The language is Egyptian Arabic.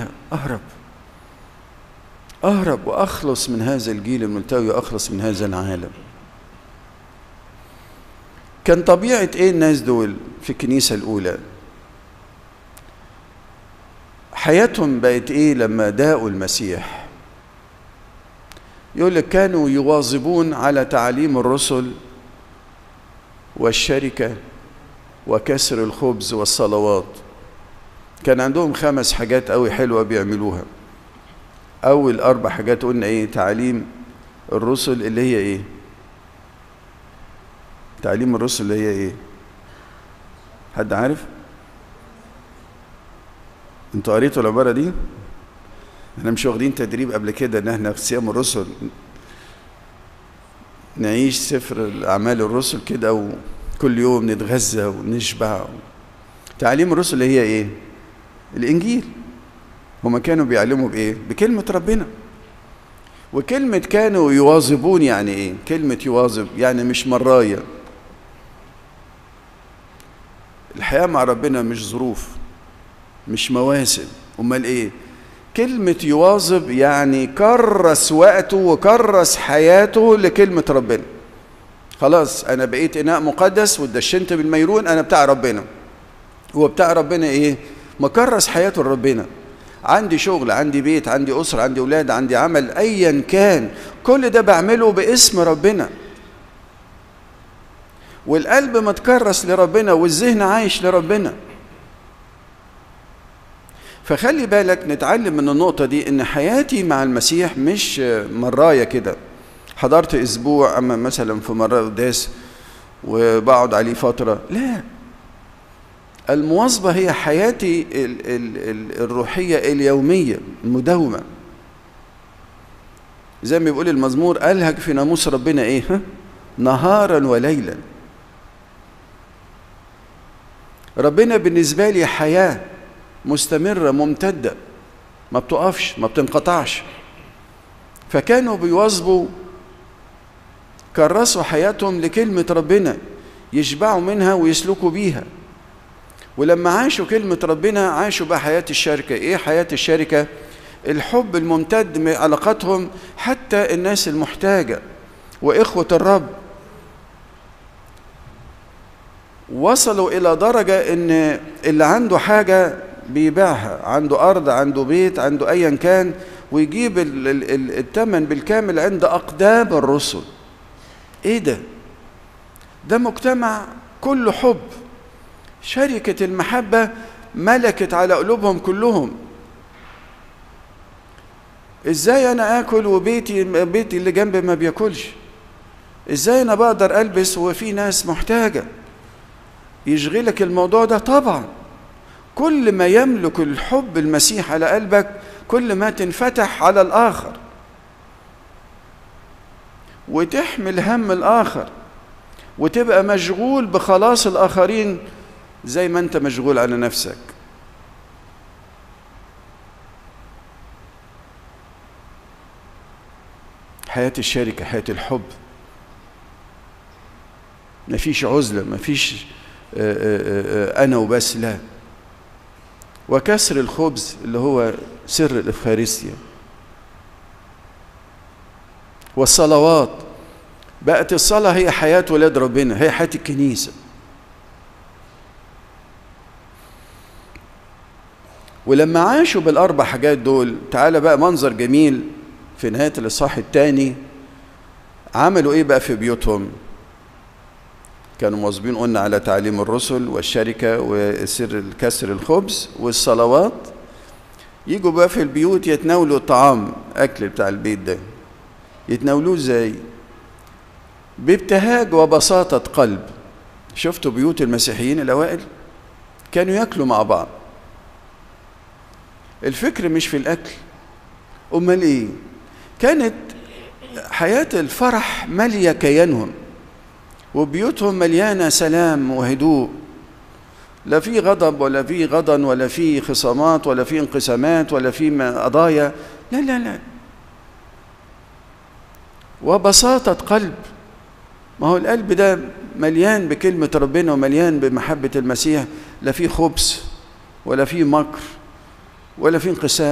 عليها اهرب اهرب واخلص من هذا الجيل الملتوي واخلص من هذا العالم كان طبيعه ايه الناس دول في الكنيسه الاولى حياتهم بقت ايه لما داقوا المسيح يقول لك كانوا يواظبون على تعليم الرسل والشركه وكسر الخبز والصلوات كان عندهم خمس حاجات قوي حلوه بيعملوها اول اربع حاجات قلنا ايه تعليم الرسل اللي هي ايه تعليم الرسل اللي هي ايه حد عارف انتوا قريتوا العباره دي احنا مش واخدين تدريب قبل كده ان احنا في صيام الرسل نعيش سفر اعمال الرسل كده وكل يوم نتغذى ونشبع تعليم الرسل اللي هي ايه الانجيل هما كانوا بيعلموا بايه بكلمه ربنا وكلمه كانوا يواظبون يعني ايه كلمه يواظب يعني مش مرايه الحياه مع ربنا مش ظروف مش مواسم امال ايه كلمة يواظب يعني كرس وقته وكرس حياته لكلمة ربنا خلاص أنا بقيت إناء مقدس واتدشنت بالميرون أنا بتاع ربنا هو بتاع ربنا إيه؟ مكرس حياته لربنا عندي شغل عندي بيت عندي أسرة عندي أولاد عندي عمل أيا كان كل ده بعمله باسم ربنا والقلب متكرس لربنا والذهن عايش لربنا فخلي بالك نتعلم من النقطة دي إن حياتي مع المسيح مش مراية كده حضرت أسبوع أما مثلا في مرة قداس وبقعد عليه فترة لا المواظبة هي حياتي ال ال ال الروحية اليومية المداومة زي ما بيقول المزمور ألهج في ناموس ربنا إيه ها؟ نهارا وليلا ربنا بالنسبة لي حياة مستمرة ممتدة ما بتقفش ما بتنقطعش فكانوا بيواظبوا كرسوا حياتهم لكلمة ربنا يشبعوا منها ويسلكوا بيها ولما عاشوا كلمة ربنا عاشوا بقى حياة الشركة ايه حياة الشركة الحب الممتد من علاقاتهم حتى الناس المحتاجة وإخوة الرب وصلوا إلى درجة إن اللي عنده حاجة بيبيعها عنده أرض عنده بيت عنده أيا كان ويجيب الثمن بالكامل عند أقدام الرسل إيه ده؟ ده مجتمع كله حب شركة المحبة ملكت على قلوبهم كلهم ازاي انا اكل وبيتي بيتي اللي جنبي ما بياكلش ازاي انا بقدر البس وفي ناس محتاجه يشغلك الموضوع ده طبعا كل ما يملك الحب المسيح على قلبك كل ما تنفتح على الاخر وتحمل هم الاخر وتبقى مشغول بخلاص الاخرين زي ما انت مشغول على نفسك حياة الشركة حياة الحب مفيش عزلة مفيش أنا وبس لا وكسر الخبز اللي هو سر الإفخارستيا والصلوات بقت الصلاة هي حياة ولاد ربنا هي حياة الكنيسة ولما عاشوا بالأربع حاجات دول تعالى بقى منظر جميل في نهاية الإصحاح الثاني عملوا إيه بقى في بيوتهم؟ كانوا مواظبين قلنا على تعليم الرسل والشركة وسر الكسر الخبز والصلوات يجوا بقى في البيوت يتناولوا الطعام أكل بتاع البيت ده يتناولوه ازاي؟ بابتهاج وبساطة قلب شفتوا بيوت المسيحيين الأوائل؟ كانوا ياكلوا مع بعض الفكر مش في الأكل أمال إيه؟ كانت حياة الفرح مالية كيانهم وبيوتهم مليانة سلام وهدوء لا في غضب ولا في غضن ولا في خصامات ولا في انقسامات ولا في قضايا لا لا لا وبساطة قلب ما هو القلب ده مليان بكلمة ربنا ومليان بمحبة المسيح لا في خبث ولا في مكر ولا في انقسام